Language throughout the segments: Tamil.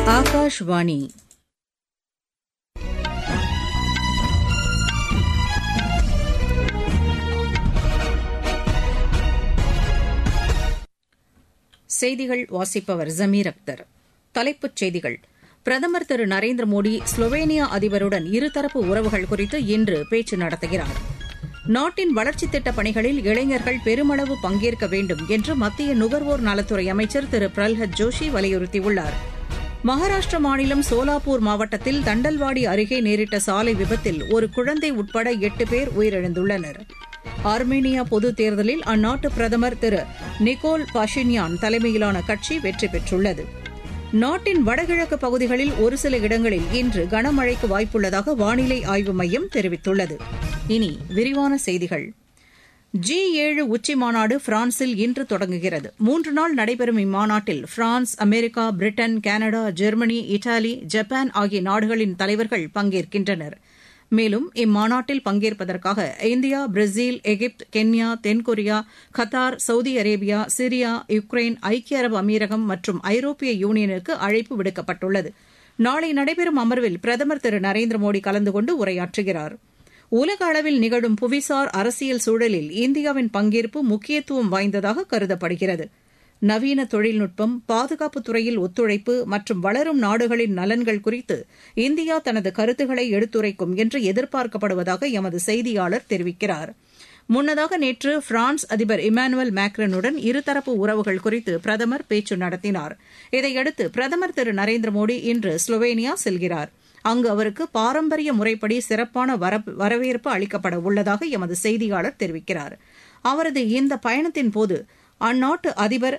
ஆகாஷ்வாணி செய்திகள் வாசிப்பவர் ஜமீர் அக்தர் தலைப்புச் செய்திகள் பிரதமர் திரு நரேந்திர மோடி ஸ்லோவேனியா அதிபருடன் இருதரப்பு உறவுகள் குறித்து இன்று பேச்சு நடத்துகிறார் நாட்டின் வளர்ச்சித் திட்டப் பணிகளில் இளைஞர்கள் பெருமளவு பங்கேற்க வேண்டும் என்று மத்திய நுகர்வோர் நலத்துறை அமைச்சர் திரு பிரல்ஹத் ஜோஷி வலியுறுத்தியுள்ளார் மகாராஷ்டிர மாநிலம் சோலாப்பூர் மாவட்டத்தில் தண்டல்வாடி அருகே நேரிட்ட சாலை விபத்தில் ஒரு குழந்தை உட்பட எட்டு பேர் உயிரிழந்துள்ளனர் ஆர்மேனியா பொதுத் தேர்தலில் அந்நாட்டு பிரதமர் திரு நிக்கோல் பாஷின்யான் தலைமையிலான கட்சி வெற்றி பெற்றுள்ளது நாட்டின் வடகிழக்கு பகுதிகளில் ஒரு சில இடங்களில் இன்று கனமழைக்கு வாய்ப்புள்ளதாக வானிலை ஆய்வு மையம் தெரிவித்துள்ளது இனி விரிவான செய்திகள் ஜி ஏழு உச்சி மாநாடு பிரான்சில் இன்று தொடங்குகிறது மூன்று நாள் நடைபெறும் இம்மாநாட்டில் France America Britain Canada Germany Italy Japan ஆகிய நாடுகளின் தலைவர்கள் பங்கேற்கின்றனர் மேலும் இம்மாநாட்டில் பங்கேற்பதற்காக இந்தியா பிரேசில் எகிப்து கென்யா தென்கொரியா Qatar Saudi Arabia Syria Ukraine ஐக்கிய அரபு அமீரகம் மற்றும் ஐரோப்பிய யூனியனுக்கு அழைப்பு விடுக்கப்பட்டுள்ளது நாளை நடைபெறும் அமர்வில் பிரதமர் திரு நரேந்திர மோடி கலந்து கொண்டு உரையாற்றுகிறார் உலக அளவில் நிகழும் புவிசார் அரசியல் சூழலில் இந்தியாவின் பங்கேற்பு முக்கியத்துவம் வாய்ந்ததாக கருதப்படுகிறது நவீன தொழில்நுட்பம் பாதுகாப்புத் துறையில் ஒத்துழைப்பு மற்றும் வளரும் நாடுகளின் நலன்கள் குறித்து இந்தியா தனது கருத்துக்களை எடுத்துரைக்கும் என்று எதிர்பார்க்கப்படுவதாக எமது செய்தியாளர் தெரிவிக்கிறார் முன்னதாக நேற்று பிரான்ஸ் அதிபர் இமானுவேல் மேக்ரனுடன் இருதரப்பு உறவுகள் குறித்து பிரதமர் பேச்சு நடத்தினார் இதையடுத்து பிரதமர் திரு நரேந்திர மோடி இன்று ஸ்லோவேனியா செல்கிறார் அங்கு அவருக்கு பாரம்பரிய முறைப்படி சிறப்பான வரவேற்பு அளிக்கப்பட உள்ளதாக எமது செய்தியாளர் தெரிவிக்கிறார் அவரது இந்த பயணத்தின்போது அந்நாட்டு அதிபர்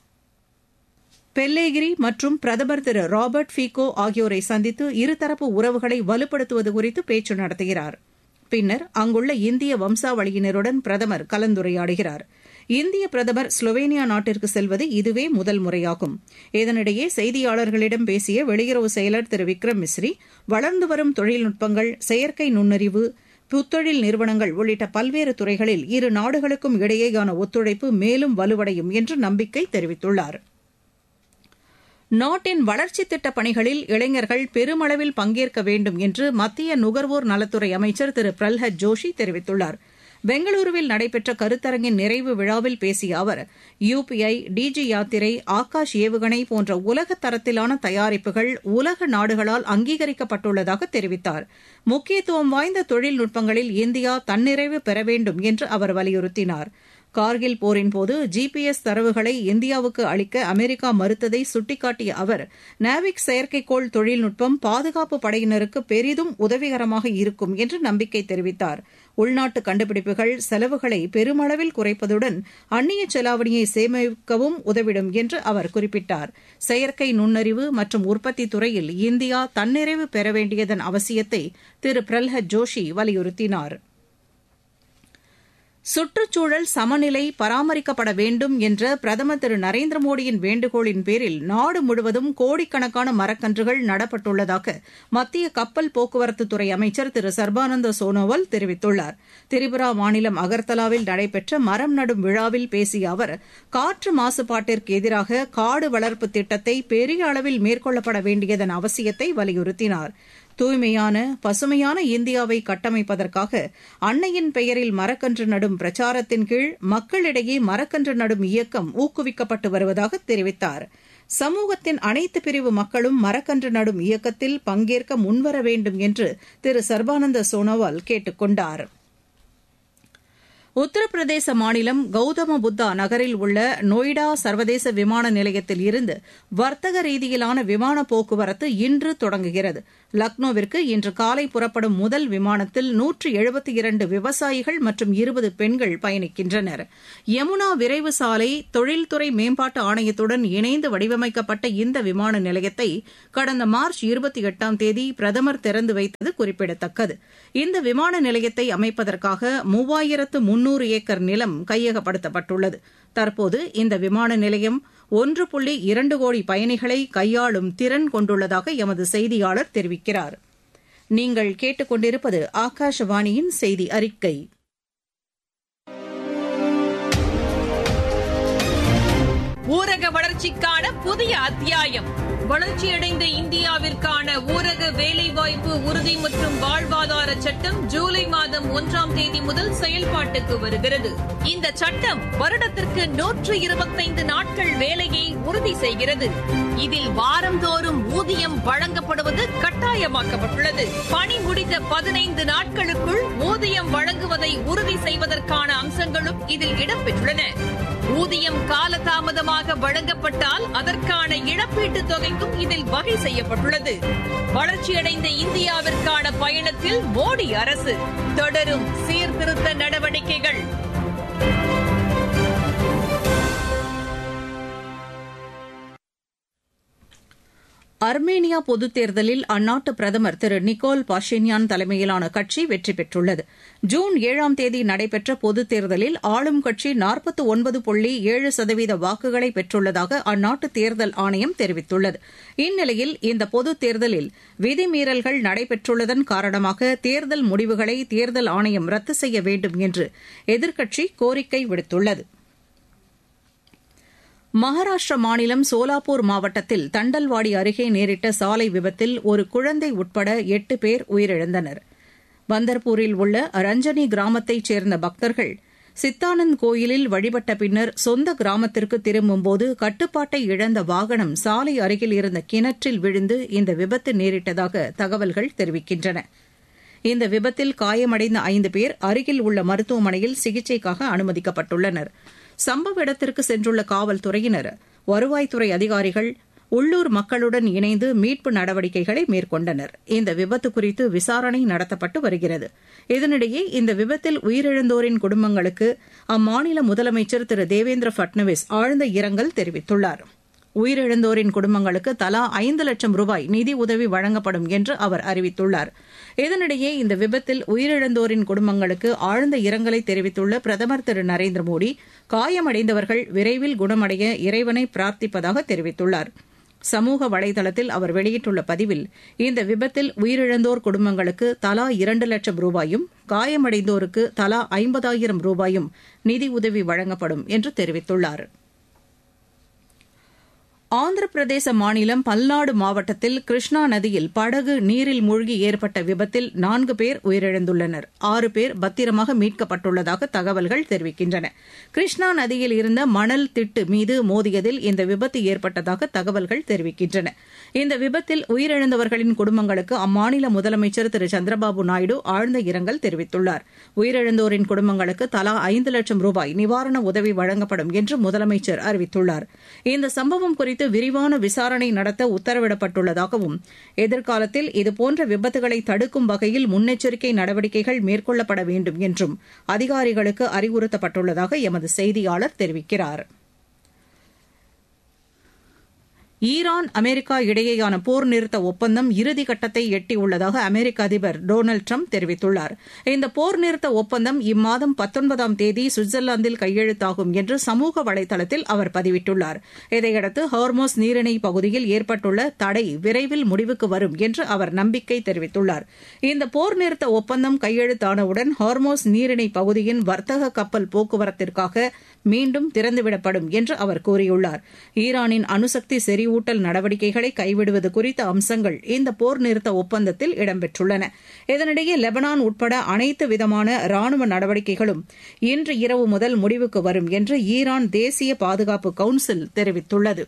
பெல்லேகிரி மற்றும் பிரதமர் திரு ராபர்ட் ஃபீகோ ஆகியோரை சந்தித்து இருதரப்பு உறவுகளை வலுப்படுத்துவது குறித்து பேச்சு நடத்துகிறார் பின்னர் அங்குள்ள இந்திய வம்சாவளியினருடன் பிரதமர் கலந்துரையாடுகிறார் இந்திய பிரதமர் ஸ்லோவேனியா நாட்டிற்கு செல்வது இதுவே முதல் முறையாகும் இதனிடையே செய்தியாளர்களிடம் பேசிய வெளியுறவு செயலர் திரு விக்ரம் மிஸ்ரி வளர்ந்து வரும் தொழில்நுட்பங்கள் செயற்கை நுண்ணறிவு புத்தொழில் நிறுவனங்கள் உள்ளிட்ட பல்வேறு துறைகளில் இரு நாடுகளுக்கும் இடையேயான ஒத்துழைப்பு மேலும் வலுவடையும் என்று நம்பிக்கை தெரிவித்துள்ளார் நாட்டின் வளர்ச்சித் திட்டப் பணிகளில் இளைஞர்கள் பெருமளவில் பங்கேற்க வேண்டும் என்று மத்திய நுகர்வோர் நலத்துறை அமைச்சர் திரு பிரல்ஹத் ஜோஷி தெரிவித்துள்ளார் பெங்களூருவில் நடைபெற்ற கருத்தரங்கின் நிறைவு விழாவில் பேசிய அவர் யுபிஐ டிஜி யாத்திரை ஆகாஷ் ஏவுகணை போன்ற உலக தரத்திலான தயாரிப்புகள் உலக நாடுகளால் அங்கீகரிக்கப்பட்டுள்ளதாக தெரிவித்தார் முக்கியத்துவம் வாய்ந்த தொழில்நுட்பங்களில் இந்தியா தன்னிறைவு பெற வேண்டும் என்று அவர் வலியுறுத்தினார் கார்கில் போரின்போது ஜிபிஎஸ் தரவுகளை இந்தியாவுக்கு அளிக்க அமெரிக்கா மறுத்ததை சுட்டிக்காட்டிய அவர் நாவிக் செயற்கைக்கோள் தொழில்நுட்பம் பாதுகாப்பு படையினருக்கு பெரிதும் உதவிகரமாக இருக்கும் என்று நம்பிக்கை தெரிவித்தார் உள்நாட்டு கண்டுபிடிப்புகள் செலவுகளை பெருமளவில் குறைப்பதுடன் அந்நிய செலாவணியை சேமிக்கவும் உதவிடும் என்று அவர் குறிப்பிட்டார் செயற்கை நுண்ணறிவு மற்றும் உற்பத்தி துறையில் இந்தியா தன்னிறைவு பெற வேண்டியதன் அவசியத்தை திரு பிரல்ஹத் ஜோஷி வலியுறுத்தினாா் சுற்றுச்சூழல் சமநிலை பராமரிக்கப்பட வேண்டும் என்ற பிரதமர் திரு நரேந்திர மோடியின் வேண்டுகோளின் பேரில் நாடு முழுவதும் கோடிக்கணக்கான மரக்கன்றுகள் நடப்பட்டுள்ளதாக மத்திய கப்பல் போக்குவரத்துத்துறை அமைச்சர் திரு சர்பானந்த சோனோவால் தெரிவித்துள்ளார் திரிபுரா மாநிலம் அகர்தலாவில் நடைபெற்ற மரம் நடும் விழாவில் பேசிய அவர் காற்று மாசுபாட்டிற்கு எதிராக காடு வளர்ப்பு திட்டத்தை பெரிய அளவில் மேற்கொள்ளப்பட வேண்டியதன் அவசியத்தை வலியுறுத்தினார் தூய்மையான பசுமையான இந்தியாவை கட்டமைப்பதற்காக அன்னையின் பெயரில் மரக்கன்று நடும் பிரச்சாரத்தின் கீழ் மக்களிடையே மரக்கன்று நடும் இயக்கம் ஊக்குவிக்கப்பட்டு வருவதாக தெரிவித்தார் சமூகத்தின் அனைத்து பிரிவு மக்களும் மரக்கன்று நடும் இயக்கத்தில் பங்கேற்க முன்வர வேண்டும் என்று திரு சர்பானந்த சோனோவால் கேட்டுக் கொண்டாா் உத்தரப்பிரதேச மாநிலம் கௌதம புத்தா நகரில் உள்ள நொய்டா சர்வதேச விமான நிலையத்தில் இருந்து வர்த்தக ரீதியிலான விமான போக்குவரத்து இன்று தொடங்குகிறது லக்னோவிற்கு இன்று காலை புறப்படும் முதல் விமானத்தில் நூற்று எழுபத்தி இரண்டு விவசாயிகள் மற்றும் இருபது பெண்கள் பயணிக்கின்றனர் யமுனா விரைவு சாலை தொழில்துறை மேம்பாட்டு ஆணையத்துடன் இணைந்து வடிவமைக்கப்பட்ட இந்த விமான நிலையத்தை கடந்த மார்ச் இருபத்தி எட்டாம் தேதி பிரதமர் திறந்து வைத்தது குறிப்பிடத்தக்கது இந்த விமான நிலையத்தை அமைப்பதற்காக மூவாயிரத்து முன்னூறு ஏக்கர் நிலம் கையகப்படுத்தப்பட்டுள்ளது தற்போது இந்த விமான நிலையம் ஒன்று புள்ளி இரண்டு கோடி பயணிகளை கையாளும் திறன் கொண்டுள்ளதாக எமது செய்தியாளர் தெரிவிக்கிறார் நீங்கள் கேட்டுக்கொண்டிருப்பது ஆகாஷவாணியின் செய்தி அறிக்கை ஊரக வளர்ச்சிக்கான புதிய அத்தியாயம் வளர்ச்சியடைந்த இந்தியாவிற்கான ஊரக வேலைவாய்ப்பு உறுதி மற்றும் வாழ்வாதார சட்டம் ஜூலை மாதம் ஒன்றாம் தேதி முதல் செயல்பாட்டுக்கு வருகிறது இந்த சட்டம் வருடத்திற்கு நூற்று இருபத்தைந்து நாட்கள் வேலையை உறுதி செய்கிறது இதில் வாரந்தோறும் ஊதியம் வழங்கப்படுவது கட்டாயமாக்கப்பட்டுள்ளது பணி முடிந்த பதினைந்து நாட்களுக்குள் ஊதியம் வழங்குவதை உறுதி செய்வதற்கான அம்சங்களும் இதில் இடம்பெற்றுள்ளன ஊதியம் காலதாமதமாக வழங்கப்பட்டால் அதற்கான இழப்பீட்டுத் தொகைக்கும் இதில் வகை செய்யப்பட்டுள்ளது வளர்ச்சியடைந்த இந்தியாவிற்கான பயணத்தில் மோடி அரசு தொடரும் சீர்திருத்த நடவடிக்கைகள் அர்மேனியா பொதுத் தேர்தலில் அந்நாட்டு பிரதமர் திரு நிக்கோல் பாஷின்யான் தலைமையிலான கட்சி வெற்றி பெற்றுள்ளது ஜூன் ஏழாம் தேதி நடைபெற்ற பொதுத் தேர்தலில் ஆளும் கட்சி நாற்பத்து ஒன்பது புள்ளி ஏழு சதவீத வாக்குகளை பெற்றுள்ளதாக அந்நாட்டு தேர்தல் ஆணையம் தெரிவித்துள்ளது இந்நிலையில் இந்த பொதுத் தேர்தலில் விதிமீறல்கள் நடைபெற்றுள்ளதன் காரணமாக தேர்தல் முடிவுகளை தேர்தல் ஆணையம் ரத்து செய்ய வேண்டும் என்று எதிர்க்கட்சி கோரிக்கை விடுத்துள்ளது மகாராஷ்டிர மாநிலம் சோலாப்பூர் மாவட்டத்தில் தண்டல்வாடி அருகே நேரிட்ட சாலை விபத்தில் ஒரு குழந்தை உட்பட எட்டு பேர் உயிரிழந்தனர் பந்தர்பூரில் உள்ள ரஞ்சனி கிராமத்தைச் சேர்ந்த பக்தர்கள் சித்தானந்த் கோயிலில் வழிபட்ட பின்னர் சொந்த கிராமத்திற்கு திரும்பும்போது கட்டுப்பாட்டை இழந்த வாகனம் சாலை அருகில் இருந்த கிணற்றில் விழுந்து இந்த விபத்து நேரிட்டதாக தகவல்கள் தெரிவிக்கின்றன இந்த விபத்தில் காயமடைந்த ஐந்து பேர் அருகில் உள்ள மருத்துவமனையில் சிகிச்சைக்காக அனுமதிக்கப்பட்டுள்ளனர் சம்பவ இடத்திற்கு சென்றுள்ள காவல்துறையினர் வருவாய்த்துறை அதிகாரிகள் உள்ளூர் மக்களுடன் இணைந்து மீட்பு நடவடிக்கைகளை மேற்கொண்டனர் இந்த விபத்து குறித்து விசாரணை நடத்தப்பட்டு வருகிறது இதனிடையே இந்த விபத்தில் உயிரிழந்தோரின் குடும்பங்களுக்கு அம்மாநில முதலமைச்சர் திரு தேவேந்திர பட்னவிஸ் ஆழ்ந்த இரங்கல் தெரிவித்துள்ளார் உயிரிழந்தோரின் குடும்பங்களுக்கு தலா ஐந்து லட்சம் ரூபாய் நிதி உதவி வழங்கப்படும் என்று அவர் அறிவித்துள்ளார் இதனிடையே இந்த விபத்தில் உயிரிழந்தோரின் குடும்பங்களுக்கு ஆழ்ந்த இரங்கலை தெரிவித்துள்ள பிரதமர் திரு நரேந்திர மோடி காயமடைந்தவர்கள் விரைவில் குணமடைய இறைவனை பிரார்த்திப்பதாக தெரிவித்துள்ளார் சமூக வலைதளத்தில் அவர் வெளியிட்டுள்ள பதிவில் இந்த விபத்தில் உயிரிழந்தோர் குடும்பங்களுக்கு தலா இரண்டு லட்சம் ரூபாயும் காயமடைந்தோருக்கு தலா ஐம்பதாயிரம் ரூபாயும் நிதி உதவி வழங்கப்படும் என்று தெரிவித்துள்ளாா் ஆந்திர பிரதேச மாநிலம் பல்நாடு மாவட்டத்தில் கிருஷ்ணா நதியில் படகு நீரில் மூழ்கி ஏற்பட்ட விபத்தில் நான்கு பேர் உயிரிழந்துள்ளனர் ஆறு பேர் பத்திரமாக மீட்கப்பட்டுள்ளதாக தகவல்கள் தெரிவிக்கின்றன கிருஷ்ணா நதியில் இருந்த மணல் திட்டு மீது மோதியதில் இந்த விபத்து ஏற்பட்டதாக தகவல்கள் தெரிவிக்கின்றன இந்த விபத்தில் உயிரிழந்தவர்களின் குடும்பங்களுக்கு அம்மாநில முதலமைச்சர் திரு சந்திரபாபு நாயுடு ஆழ்ந்த இரங்கல் தெரிவித்துள்ளார் உயிரிழந்தோரின் குடும்பங்களுக்கு தலா ஐந்து லட்சம் ரூபாய் நிவாரண உதவி வழங்கப்படும் என்று முதலமைச்சர் அறிவித்துள்ளார் இந்த சம்பவம் குறித்து குறித்து விரிவான விசாரணை நடத்த உத்தரவிடப்பட்டுள்ளதாகவும் எதிர்காலத்தில் இதுபோன்ற விபத்துகளை தடுக்கும் வகையில் முன்னெச்சரிக்கை நடவடிக்கைகள் மேற்கொள்ளப்பட வேண்டும் என்றும் அதிகாரிகளுக்கு அறிவுறுத்தப்பட்டுள்ளதாக எமது செய்தியாளர் தெரிவிக்கிறார் ஈரான் அமெரிக்கா இடையேயான போர் நிறுத்த ஒப்பந்தம் இறுதிக்கட்டத்தை எட்டியுள்ளதாக அமெரிக்க அதிபர் டொனால்டு ட்ரம்ப் தெரிவித்துள்ளார் இந்த போர் நிறுத்த ஒப்பந்தம் இம்மாதம் பத்தொன்பதாம் தேதி சுவிட்சர்லாந்தில் கையெழுத்தாகும் என்று சமூக வலைதளத்தில் அவர் பதிவிட்டுள்ளார் இதையடுத்து ஹார்மோஸ் நீரிணை பகுதியில் ஏற்பட்டுள்ள தடை விரைவில் முடிவுக்கு வரும் என்று அவர் நம்பிக்கை தெரிவித்துள்ளார் இந்த போர் நிறுத்த ஒப்பந்தம் கையெழுத்தானவுடன் ஹார்மோஸ் நீரிணை பகுதியின் வர்த்தக கப்பல் போக்குவரத்திற்காக மீண்டும் திறந்துவிடப்படும் என்று அவர் கூறியுள்ளார் ஈரானின் அணுசக்தி செறி செறிவூட்டல் நடவடிக்கைகளை கைவிடுவது குறித்த அம்சங்கள் இந்த போர் நிறுத்த ஒப்பந்தத்தில் இடம்பெற்றுள்ளன இதனிடையே லெபனான் உட்பட அனைத்து விதமான ராணுவ நடவடிக்கைகளும் இன்று இரவு முதல் முடிவுக்கு வரும் என்று ஈரான் தேசிய பாதுகாப்பு கவுன்சில் தெரிவித்துள்ளது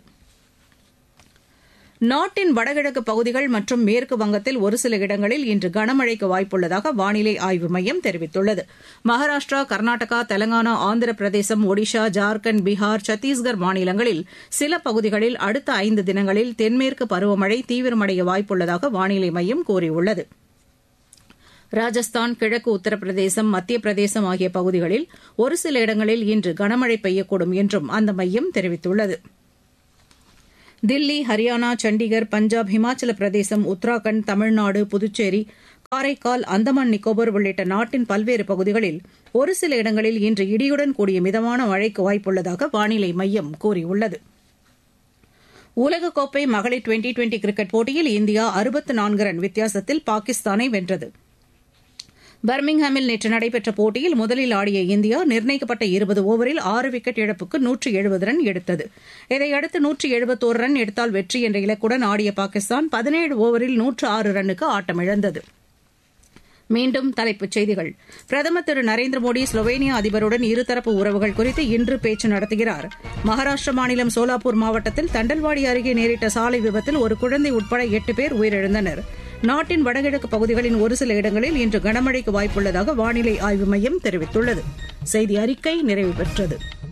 நாட்டின் வடகிழக்கு பகுதிகள் மற்றும் மேற்கு வங்கத்தில் ஒரு சில இடங்களில் இன்று கனமழைக்கு வாய்ப்புள்ளதாக வானிலை ஆய்வு மையம் தெரிவித்துள்ளது மகாராஷ்டிரா கர்நாடகா தெலங்கானா ஆந்திர பிரதேசம் ஒடிஷா ஜார்க்கண்ட் பீகார் சத்தீஸ்கர் மாநிலங்களில் சில பகுதிகளில் அடுத்த ஐந்து தினங்களில் தென்மேற்கு பருவமழை தீவிரமடைய வாய்ப்புள்ளதாக வானிலை மையம் கூறியுள்ளது ராஜஸ்தான் கிழக்கு உத்தரப்பிரதேசம் மத்திய பிரதேசம் ஆகிய பகுதிகளில் ஒரு சில இடங்களில் இன்று கனமழை பெய்யக்கூடும் என்றும் அந்த மையம் தெரிவித்துள்ளது தில்லி ஹரியானா சண்டிகர் பஞ்சாப் இமாச்சல பிரதேசம் உத்தராகண்ட் தமிழ்நாடு புதுச்சேரி காரைக்கால் அந்தமான் நிக்கோபர் உள்ளிட்ட நாட்டின் பல்வேறு பகுதிகளில் ஒரு சில இடங்களில் இன்று இடியுடன் கூடிய மிதமான மழைக்கு வாய்ப்புள்ளதாக வானிலை மையம் கூறியுள்ளது உலகக்கோப்பை மகளிர் டுவெண்டி டுவெண்டி கிரிக்கெட் போட்டியில் இந்தியா அறுபத்து நான்கு ரன் வித்தியாசத்தில் பாகிஸ்தானை வென்றது பர்மிங்ஹாமில் நேற்று நடைபெற்ற போட்டியில் முதலில் ஆடிய இந்தியா நிர்ணயிக்கப்பட்ட இருபது ஓவரில் ஆறு விக்கெட் இழப்புக்கு நூற்று எழுபது ரன் எடுத்தது இதையடுத்து நூற்று எழுபத்தோரு ரன் எடுத்தால் வெற்றி என்ற இலக்குடன் ஆடிய பாகிஸ்தான் பதினேழு ஓவரில் நூற்று ஆறு ரன்னுக்கு ஆட்டமிழந்தது மீண்டும் தலைப்புச் செய்திகள் பிரதமர் திரு நரேந்திர மோடி ஸ்லோவேனியா அதிபருடன் இருதரப்பு உறவுகள் குறித்து இன்று பேச்சு நடத்துகிறார் மகாராஷ்டிர மாநிலம் சோலாப்பூர் மாவட்டத்தில் தண்டல்வாடி அருகே நேரிட்ட சாலை விபத்தில் ஒரு குழந்தை உட்பட எட்டு பேர் உயிரிழந்தனர் நாட்டின் வடகிழக்கு பகுதிகளின் ஒரு சில இடங்களில் இன்று கனமழைக்கு வாய்ப்புள்ளதாக வானிலை ஆய்வு மையம் தெரிவித்துள்ளது செய்தி அறிக்கை நிறைவு பெற்றது